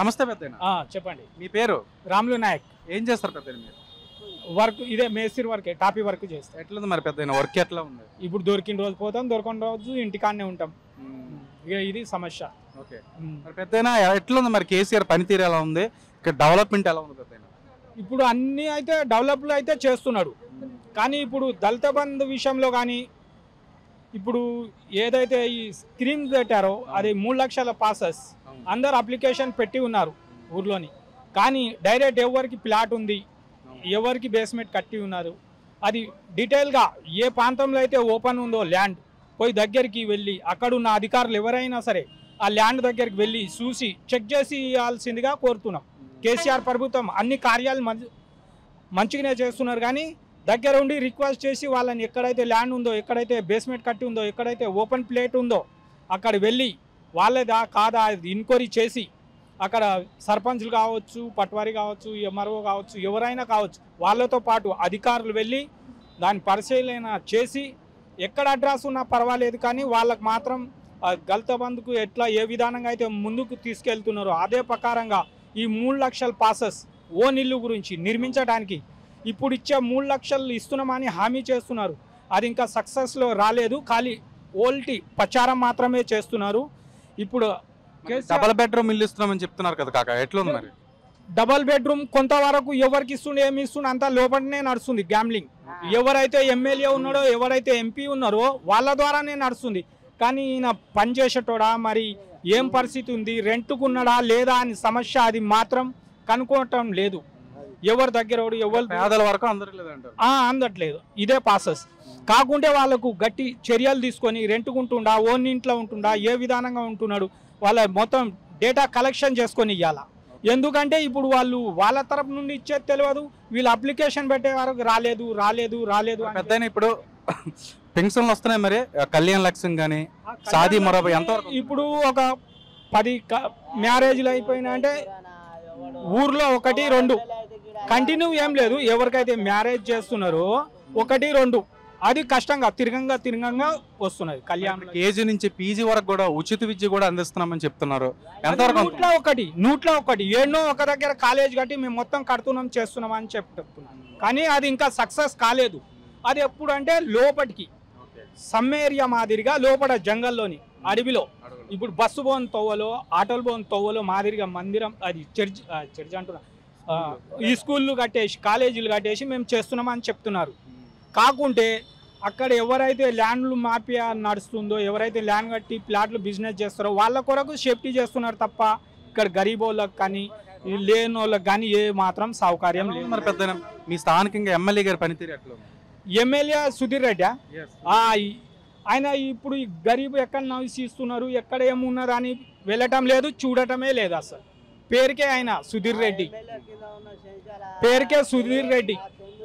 నమస్తే పెద్ద ఆ, చెప్పండి మీ పేరు రాములు నాయక్ ఏం చేస్తారు పెద్ద మీరు వర్క్ ఇదే మేస్త్రి వర్క్ టాపీ వర్క్ చేస్తాం ఎట్లుంది మరి పెద్ద వర్క్ ఎట్లా ఉంది ఇప్పుడు దొరికిన రోజు పోతాం దొరకని రోజు ఇంటికాడనే ఉంటాం ఇక ఇది సమస్య ఓకే ఉమ్. మరి పెద్ద ఎట్లుంది మరి కేసీఆర్ పనితీరు ఎలా ఉంది ఇక్కడ డెవలప్మెంట్ ఎలా ఉంది పెద్ద ఇప్పుడు అన్ని అయితే డెవలప్లు అయితే చేస్తున్నాడు కానీ ఇప్పుడు దళిత బంధు విషయంలో కానీ ఇప్పుడు ఏదైతే ఈ స్కీమ్ పెట్టారో అది మూడు లక్షల పాసెస్ అందరు అప్లికేషన్ పెట్టి ఉన్నారు ఊర్లోని కానీ డైరెక్ట్ ఎవరికి ప్లాట్ ఉంది ఎవరికి బేస్మెంట్ కట్టి ఉన్నారు అది డీటెయిల్గా ఏ ప్రాంతంలో అయితే ఓపెన్ ఉందో ల్యాండ్ పోయి దగ్గరికి వెళ్ళి అక్కడ ఉన్న అధికారులు ఎవరైనా సరే ఆ ల్యాండ్ దగ్గరికి వెళ్ళి చూసి చెక్ చేసి ఇవ్వాల్సిందిగా కోరుతున్నాం కేసీఆర్ ప్రభుత్వం అన్ని కార్యాలు మంచి మంచిగానే చేస్తున్నారు కానీ దగ్గర ఉండి రిక్వెస్ట్ చేసి వాళ్ళని ఎక్కడైతే ల్యాండ్ ఉందో ఎక్కడైతే బేస్మెంట్ కట్టి ఉందో ఎక్కడైతే ఓపెన్ ప్లేట్ ఉందో అక్కడ వెళ్ళి వాళ్ళదా కాదా ఇన్క్వైరీ చేసి అక్కడ సర్పంచ్లు కావచ్చు పట్వారీ కావచ్చు ఎంఆర్ఓ కావచ్చు ఎవరైనా కావచ్చు వాళ్ళతో పాటు అధికారులు వెళ్ళి దాని పరిశీలన చేసి ఎక్కడ అడ్రస్ ఉన్నా పర్వాలేదు కానీ వాళ్ళకు మాత్రం ఆ గల్త బంధుకు ఎట్లా ఏ విధానంగా అయితే ముందుకు తీసుకెళ్తున్నారో అదే ప్రకారంగా ఈ మూడు లక్షల పాసెస్ ఓన్ ఇల్లు గురించి నిర్మించడానికి ఇప్పుడు ఇచ్చే మూడు లక్షలు ఇస్తున్నామని హామీ చేస్తున్నారు అది ఇంకా సక్సెస్లో రాలేదు ఖాళీ ఓల్టీ ప్రచారం మాత్రమే చేస్తున్నారు ఇప్పుడు కేసీఆర్- డబల్ బెడ్రూమ్ ఇల్లు ఇస్తున్నామని చెప్తున్నారు కదా కాక ఎట్లుంది మరి డబల్ బెడ్రూమ్ కొంతవరకు ఎవరికి ఇస్తుండే ఏమి ఇస్తుండే అంతా లోపలనే నడుస్తుంది గ్యామ్లింగ్ ఎవరైతే ఎమ్మెల్యే ఉన్నాడో ఎవరైతే ఎంపీ ఉన్నారో వాళ్ళ ద్వారానే నడుస్తుంది కానీ ఈయన పని చేసేటోడా మరి ఏం పరిస్థితి ఉంది రెంట్కున్నాడా లేదా అని సమస్య అది మాత్రం కనుక్కోవటం లేదు ఎవరి దగ్గర ఎవడు ఎవరు పేదల వరకు అందరూ లేదంటారు ఆ, అందట్లేదు ఇదే ప్రాసెస్ కాకుంటే వాళ్ళకు గట్టి చర్యలు తీసుకొని రెంట్కుంటుండా ఓన్ ఇంట్లో ఉంటుండా ఏ విధానంగా ఉంటున్నాడు వాళ్ళ మొత్తం డేటా కలెక్షన్ చేసుకొని ఇవ్వాల ఎందుకంటే ఇప్పుడు వాళ్ళు వాళ్ళ తరపు నుండి ఇచ్చేది తెలియదు వీళ్ళు అప్లికేషన్ పెట్టే వరకు రాలేదు రాలేదు రాలేదు అని పెద్ద ఇప్పుడు పెన్షన్లు వస్తున్నాయి మరి కళ్యాణ్ లక్ష్యం కానీ సాది మరొక ఎంతవరకు ఇప్పుడు ఒక పది మ్యారేజ్లు అయిపోయినా అంటే ఊర్లో ఒకటి రెండు కంటిన్యూ ఏం లేదు ఎవరికైతే మ్యారేజ్ చేస్తున్నారో ఒకటి రెండు అది కష్టంగా తిరగంగా తిరగంగా వస్తున్నది కళ్యాణం కేజీ నుంచి పీజీ వరకు కూడా ఉచిత విద్య కూడా అందిస్తున్నామని చెప్తున్నారు ఎంతవరకు నూట్లో అందుతుంది? ఒకటి నూట్లో ఒకటి ఎన్నో ఒక దగ్గర కాలేజ్ కట్టి మేము మొత్తం కడుతున్నాం చేస్తున్నాం అని చెప్తున్నాం కానీ అది ఇంకా సక్సెస్ కాలేదు అది ఎప్పుడు అంటే లోపటికి సమ్మేరియా మాదిరిగా లోపల జంగల్లోని అడవిలో ఇప్పుడు బస్సు బోన్ తవ్వలో ఆటోలు బోన్ తవ్వలో మాదిరిగా మందిరం అది చర్చ్ ఆ, చర్చ్ అంటున్నా ఆ, ఈ స్కూళ్ళు కట్టేసి కాలేజీలు కట్టేసి మేము చేస్తున్నామని చెప్తున్నారు కాకుంటే అక్కడ ఎవరైతే ల్యాండ్లు మాఫియా నడుస్తుందో ఎవరైతే ల్యాండ్ కట్టి ప్లాట్లు బిజినెస్ చేస్తారో వాళ్ళ కొరకు సేఫ్టీ చేస్తున్నారు తప్ప ఇక్కడ గరీబ్ వాళ్ళకి కానీ ఈ లేని వాళ్ళకి కానీ ఏ మాత్రం సౌకర్యం లేదు మరి పెద్ద మీ స్థానికంగా ఎమ్మెల్యే గారి పనితీరు ఎట్లా ఉంది ఎమ్మెల్యే సుధీర్ రెడ్డి ఆ, ఈ- ఆయన ఇప్పుడు ఈ గరీబ్ ఎక్కడ నవిసిస్తున్నారు ఎక్కడ ఏమున్నది అని వెళ్ళటం లేదు చూడటమే లేదు అసలు పేరుకే ఆయన సుధీర్ రెడ్డి పేరుకే సుధీర్ రెడ్డి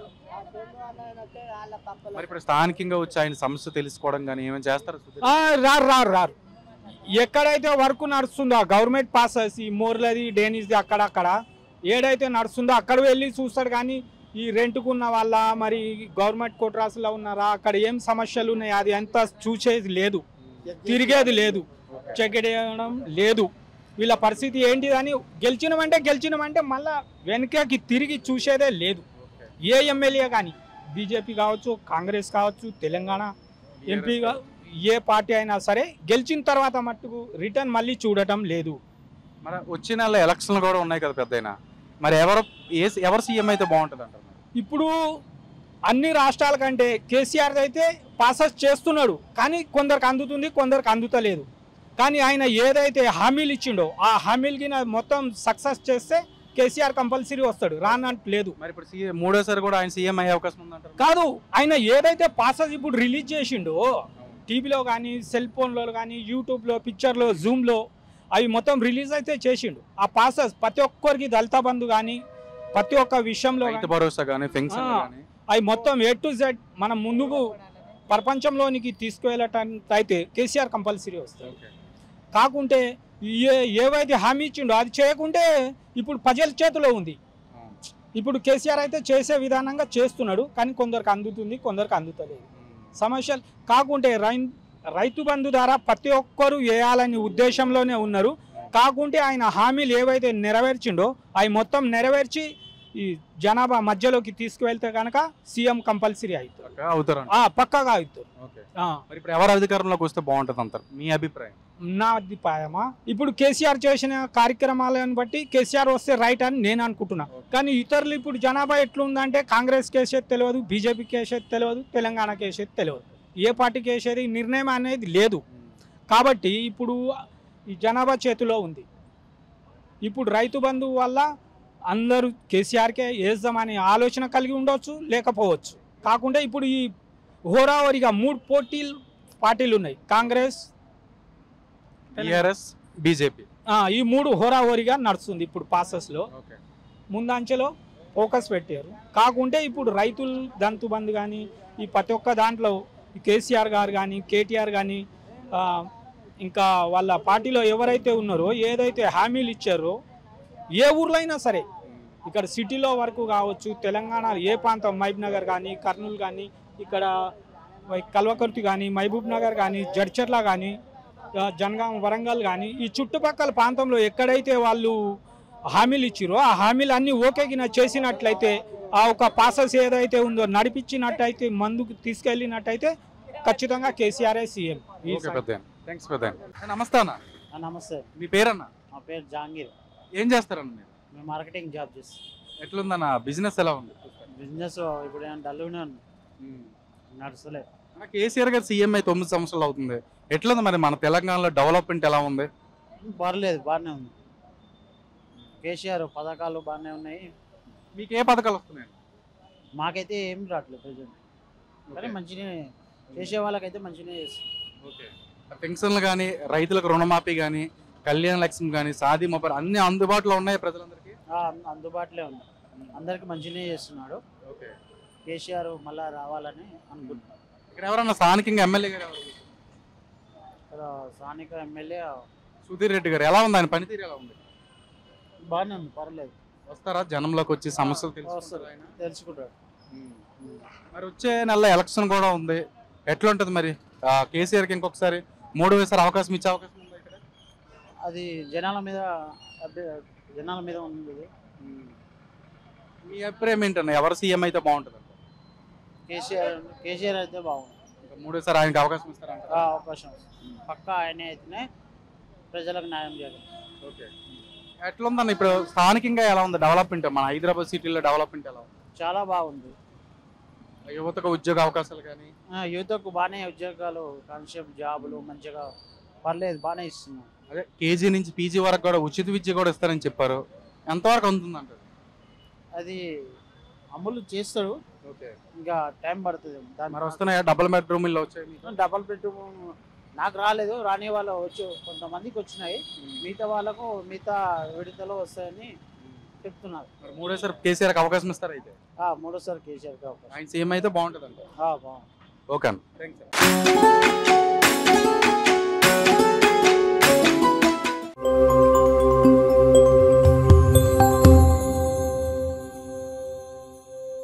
మరి ఇప్పుడు స్థానికంగా వచ్చి ఆయన సమస్య తెలుసుకోవడం కానీ ఏమైనా చేస్తారు ఆ, రారు రారు రారు ఎక్కడైతే వర్క్ నడుస్తుందో గవర్నమెంట్ పాసెస్ ఈ మోర్లది డేనిస్ది అక్కడక్కడ ఏడైతే నడుస్తుందో అక్కడ వెళ్ళి చూస్తాడు కానీ ఈ రెంట్కున్న వాళ్ళ మరి గవర్నమెంట్ కోట్రాసులో ఉన్నారా అక్కడ ఏం సమస్యలు ఉన్నాయి అది అంతా చూసేది లేదు తిరిగేది లేదు చెక్ చేయడం లేదు వీళ్ళ పరిస్థితి ఏంటిదని గెలిచినమంటే గెలిచినమంటే మళ్ళా వెనకకి తిరిగి చూసేదే లేదు ఏ ఎమ్మెల్యే కానీ బీజేపీ కావచ్చు కాంగ్రెస్ కావచ్చు తెలంగాణ ఎంపీగా ఏ పార్టీ అయినా సరే గెలిచిన తర్వాత మట్టుకు రిటర్న్ మళ్ళీ చూడటం లేదు మరి వచ్చే నెల ఎలక్షన్లు కూడా ఉన్నాయి కదా పెద్ద మరి ఎవరు ఏ ఎవరు సీఎం అయితే బాగుంటుంది అంటారు మరి? ఇప్పుడు అన్ని రాష్ట్రాల కంటే కేసీఆర్ అయితే పాసెస్ చేస్తున్నాడు కానీ కొందరికి అందుతుంది కొందరికి అందుతలేదు కానీ ఆయన ఏదైతే హామీలు ఇచ్చిండో ఆ హామీలకి మొత్తం సక్సెస్ చేస్తే కేసీఆర్ కంపల్సరీ వస్తాడు రానంట లేదు మరి ఇప్పుడు సీఎం మూడోసారి కూడా ఆయన సీఎం అయ్యే అవకాశం ఉందంటారు కాదు ఆయన ఏదైతే పాసెస్ ఇప్పుడు రిలీజ్ చేసిండో టీవీలో కానీ సెల్ ఫోన్లో కానీ యూట్యూబ్లో పిక్చర్లో జూమ్లో అవి మొత్తం రిలీజ్ అయితే చేసిండు ఆ పాసెస్ ప్రతి ఒక్కరికి దళిత బంధు కానీ ప్రతి ఒక్క విషయంలో రైతు గానీ భరోసా కానీ పెన్షన్ ఆ. కానీ అవి మొత్తం ఏ టు జెడ్ మనం ముందుకు ప్రపంచంలోనికి తీసుకువెళ్ళటానికి అయితే కేసీఆర్ కంపల్సరీ వస్తుంది కాకుంటే ఏ ఏవైతే హామీ ఇచ్చిండో అది చేయకుంటే ఇప్పుడు ప్రజల చేతిలో ఉంది ఇప్పుడు కేసీఆర్ అయితే చేసే విధానంగా చేస్తున్నాడు కానీ కొందరికి అందుతుంది కొందరికి అందుతలేదు సమస్యలు కాకుంటే రై రైతు బంధు ద్వారా ప్రతి ఒక్కరు వేయాలని ఉద్దేశంలోనే ఉన్నారు కాకుంటే ఆయన హామీలు ఏవైతే నెరవేర్చిండో అవి మొత్తం నెరవేర్చి ఈ జనాభా మధ్యలోకి తీసుకువెళ్తే కనుక సీఎం కంపల్సరీ అవుతారు పక్కా అవుతారంట ఆ, పక్కాగా అవుతారు ఓకే ఆ, మరి ఇప్పుడు ఎవరు అధికారంలోకి వస్తే బాగుంటుంది అంటారు మీ అభిప్రాయం నా అభిప్రాయమా ఇప్పుడు కేసీఆర్ చేసిన కార్యక్రమాలను బట్టి కేసీఆర్ వస్తే రైట్ అని నేను అనుకుంటున్నా కానీ ఇతరులు ఇప్పుడు జనాభా ఎట్లుందంటే కాంగ్రెస్ కేసేది తెలియదు బీజేపీ కేసేది తెలియదు తెలంగాణ కేసేది తెలియదు ఏ పార్టీకి వేసేది నిర్ణయం అనేది లేదు కాబట్టి ఇప్పుడు ఈ జనాభా చేతిలో ఉంది ఇప్పుడు రైతు బంధువు వల్ల అందరూ కేసీఆర్కే వేద్దామనే ఆలోచన కలిగి ఉండొచ్చు లేకపోవచ్చు కాకుండా ఇప్పుడు ఈ హోరావరిగా మూడు పోటీలు పార్టీలు ఉన్నాయి కాంగ్రెస్ టిఆర్ఎస్ బీజేపీ ఆ, ఈ మూడు హోరాహోరీగా నడుస్తుంది ఇప్పుడు పాసెస్లో ఓకే ముందంచెలో ఫోకస్ పెట్టారు కాకుంటే ఇప్పుడు రైతులు దంతు బంద్ కానీ ఈ ప్రతి ఒక్క దాంట్లో ఈ కేసీఆర్ గారు కానీ కేటీఆర్ కానీ ఆ, ఇంకా వాళ్ళ పార్టీలో ఎవరైతే ఉన్నారో ఏదైతే హామీలు ఇచ్చారో ఏ ఊర్లో అయినా సరే ఇక్కడ సిటీలో వరకు కావచ్చు తెలంగాణ ఏ ప్రాంతం మహబూబ్ నగర్ కానీ కర్నూలు కానీ ఇక్కడ కల్వకుర్తి కానీ మహబూబ్ నగర్ కానీ జడ్చర్ల కానీ ఆ, జనగాం వరంగల్ కానీ ఈ చుట్టుపక్కల ప్రాంతంలో ఎక్కడైతే వాళ్ళు హామీలు ఇచ్చిరో ఆ హామీలు అన్ని ఓకేగిన చేసినట్లయితే ఆ ఒక పాసెస్ ఏదైతే ఉందో నడిపించినట్టయితే మందుకు తీసుకెళ్ళినట్టయితే ఖచ్చితంగా కేసీఆర్ఏ సీఎం ఓకే పెద్ద థ్యాంక్స్ పెద్ద నమస్తే అన్న ఆ, నమస్తే మీ పేరన్న నా పేరు జహాంగీర్ ఏం చేస్తారన్న మీరు మేము మార్కెటింగ్ జాబ్ చేస్తాం ఎట్లుందన్న బిజినెస్ ఎలా ఉంది బిజినెస్ ఇప్పుడు ఏమైనా డల్గానే ఉంది నడుస్తలే అన్న, కేసీఆర్ గారు సీఎం అయి తొమ్మిది సంవత్సరాలు అవుతుంది ఎట్లుంది మరి మన తెలంగాణలో డెవలప్మెంట్ ఎలా ఉంది పర్లేదు బాగానే ఉంది కేసీఆర్ పథకాలు బాగానే ఉన్నాయి మీకు ఏ పథకాలు వస్తున్నాయి మాకైతే ఏం రావట్లేదు ప్రజెంట్ కానీ మంచిగా చేసే వాళ్ళకైతే మంచిగానే చేస్తుంది ఓకే పెన్షన్లు కానీ రైతులకు రుణమాఫీ కానీ కళ్యాణ లక్ష్మి కానీ సాది మొబైల్ అన్ని అందుబాటులో ఉన్నాయి ప్రజలందరికీ ఆ, అం- అందుబాటులో ఉంది అందరికి మంచిగానే చేస్తున్నాడు ఓకే కేసీఆర్ మళ్ళా రావాలని అనుకుంటున్నాం ఇక్కడ ఎవరన్నా స్థానికంగా ఎమ్మెల్యే గారు ఎవరు ఇక్కడ స్థానిక ఎమ్మెల్యే సుధీర్ రెడ్డి గారు ఎలా ఉంది ఆయన పనితీరు ఎలా ఉంది బాగానే ఉంది పర్లేదు వస్తారా జనంలోకి వచ్చి సమస్యలు తెలుసుకుంటారా వస్తారు. ఆయన? తెలుసుకుంటాడు మరి వచ్చే నెల ఎలక్షన్ కూడా ఉంది ఎట్లా ఉంటుంది మరి ఆ, కేసీఆర్కి ఇంకొకసారి మూడు వేసారి అవకాశం ఇచ్చే అవకాశం ఉందా ఇక్కడ అది జనాల మీద అభ్య- జనాల మీద ఉంది మీ అభిప్రాయం ఏంటన్న ఎవరు సీఎం అయితే బాగుంటుంది కేసీఆర్ కేసీఆర్ అయితే బాగుంది ఇంకా మూడోసారి ఆయనకి అవకాశం ఇస్తారంట ఆ అవకాశం పక్కా ఆయనే అయితేనే ప్రజలకు న్యాయం చేయాలి ఓకే ఎట్లా ఉందన్న ఇప్పుడు స్థానికంగా ఎలా ఉంది డెవలప్మెంట్ మన హైదరాబాద్ సిటీలో డెవలప్మెంట్ ఎలా ఉంది చాలా బాగుంది యువతకు ఉద్యోగ అవకాశాలు కానీ ఆ, యువతకు బాగానే ఉద్యోగాలు కాన్సెప్ట్ జాబులు మంచిగా పర్లేదు బాగానే ఇస్తున్నాం అదే కేజీ నుంచి పీజీ వరకు కూడా ఉచిత విద్య కూడా ఇస్తారని చెప్పారు ఎంతవరకు అందుతుందంట అది అమలు చేస్తాడు ఓకే ఇంకా టైం పడుతుంది మరి దాని వస్తున్నాయా డబుల్ బెడ్రూమ్ ఇల్లు వచ్చాయి మీకు? డబల్ బెడ్రూమ్ నాకు రాలేదు రాని వాళ్ళు వచ్చి కొంతమందికి వచ్చినాయి మిగతా వాళ్ళకు మిగతా విడతలో వస్తాయని చెప్తున్నారు మరి మూడోసారి కేసీఆర్కి అవకాశం ఇస్తారు అయితే ఆ, మూడోసారి కేసీఆర్కి అవకాశం ఆయన సీఎం అయితే బాగుంటుంది అంట ఆ, బాగుంది ఓకే అన్న థ్యాంక్స్